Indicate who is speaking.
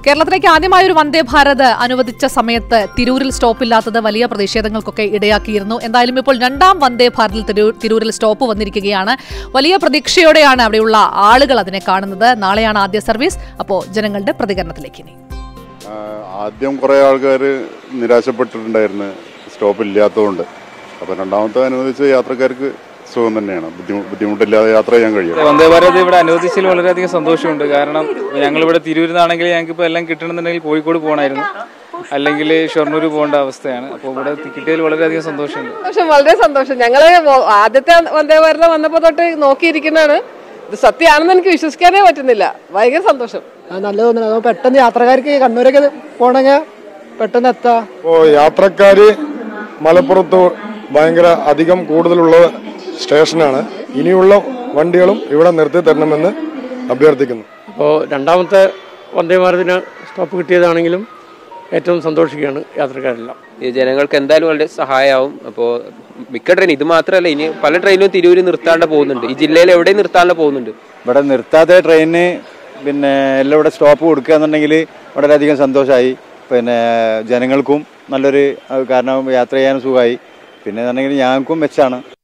Speaker 1: കേരളത്തിലേക്ക് ആദ്യമായ ഒരു വന്ദേ ഭാരത് അനുവദിച്ച സമയത്ത് തിരൂരിൽ സ്റ്റോപ്പില്ലാത്തത് വലിയ പ്രതിഷേധങ്ങൾക്കൊക്കെ ഇടയാക്കിയിരുന്നു എന്തായാലും ഇപ്പോൾ രണ്ടാം വന്ദേ ഭാരതിൽ തിരൂ- തിരൂരിൽ സ്റ്റോപ്പ് വന്നിരിക്കുകയാണ് വലിയ പ്രതീക്ഷയോടെയാണ് അവിടെയുള്ള ആളുകൾ അതിനെ കാണുന്നത് നാളെയാണ് ആദ്യ സർവീസ് അപ്പോൾ ജനങ്ങളുടെ പ്രതികരണത്തിലേക്ക് ഇനി
Speaker 2: ആ, ആദ്യം കുറേ ആൾക്കാർ നിരാശപ്പെട്ടിട്ടുണ്ടായിരുന്നു സ്റ്റോപ്പ് ഇല്ലാത്തതുകൊണ്ട് അപ്പോൾ രണ്ടാമത്തെ അനുവദിച്ച യാത്രക്കാർക്ക് സുഖം തന്നെയാണ് ബുദ്ധിമു ബുദ്ധിമുട്ടില്ലാതെ യാത്ര ചെയ്യാൻ കഴിയും
Speaker 3: വന്ദേ ഭാരത് ഇവിടെ അനുവദിച്ചതിൽ വളരെയധികം സന്തോഷമുണ്ട് കാരണം ഞങ്ങളിവിടെ തിരൂരിന്നാണെങ്കിൽ ഞങ്ങൾക്ക് ഇപ്പോൾ എല്ലാം കിട്ടണമെന്നുണ്ടെങ്കിൽ കോഴിക്കോട് പോകണമായിരുന്നു അല്ലെങ്കിൽ ഷൊർണൂർ പോകേണ്ട അവസ്ഥയാണ് അപ്പോൾ ഇവിടെ കിട്ടിയതിൽ വളരെയധികം സന്തോഷമുണ്ട്
Speaker 4: സന്തോഷം വളരെ സന്തോഷം ഞങ്ങള് വ- ആദ്യത്തെ വന്ദേ ഭാരതം വന്നപ്പോ തൊട്ട് നോക്കിയിരിക്കുന്നതാണ് ഇത് സത്യമാണെന്ന് എനിക്ക് വിശ്വസിക്കാനേ പറ്റുന്നില്ല ഭയങ്കര സന്തോഷം
Speaker 5: അത് നല്ല തോന്നുന്നു അത് പെട്ടെന്ന് യാത്രക്കാർക്ക് കണ്ണൂരൊക്കെ പോണെങ്കിൽ പെട്ടെന്ന് എത്താം
Speaker 6: ഇപ്പോൾ യാത്രക്കാര് മലപ്പുറത്ത് ഭയങ്കര അധികം കൂടുതലുള്ള സ്റ്റേഷനാണ് ഇനിയുള്ള വണ്ടികളും ഇവിടെ നിർത്തി തരണമെന്ന് അഭ്യർത്ഥിക്കുന്നു
Speaker 7: അപ്പോൾ രണ്ടാമത്തെ വന്ദേ ഭാരതിന് സ്റ്റോപ്പ് കിട്ടിയതാണെങ്കിലും ഏറ്റവും സന്തോഷിക്കുകയാണ് യാത്രക്കാരെല്ലാം
Speaker 8: ഈ ജനങ്ങൾക്ക് എന്തായാലും വളരെ സഹായമാവും അപ്പോൾ മിക്ക ട്രെയിൻ ഇത് മാത്രമല്ല ഇനി പല ട്രെയിനും തിരൂര് നിർത്താണ്ട് പോകുന്നുണ്ട് ഈ ജില്ലയിൽ എവിടെയും നിർത്താണ്ട് പോകുന്നുണ്ട്
Speaker 9: ഇവിടെ നിർത്താതെ ട്രെയിനിന് പിന്നെ എല്ലാം ഇവിടെ സ്റ്റോപ്പ് കൊടുക്കുക എന്നുണ്ടെങ്കിൽ വളരെയധികം സന്തോഷമായി പിന്നെ ജനങ്ങൾക്കും നല്ലൊരു അത് കാരണം യാത്ര ചെയ്യാനും സുഖമായി പിന്നെ എന്നുണ്ടെങ്കിൽ ഞങ്ങൾക്കും മെച്ചാണ്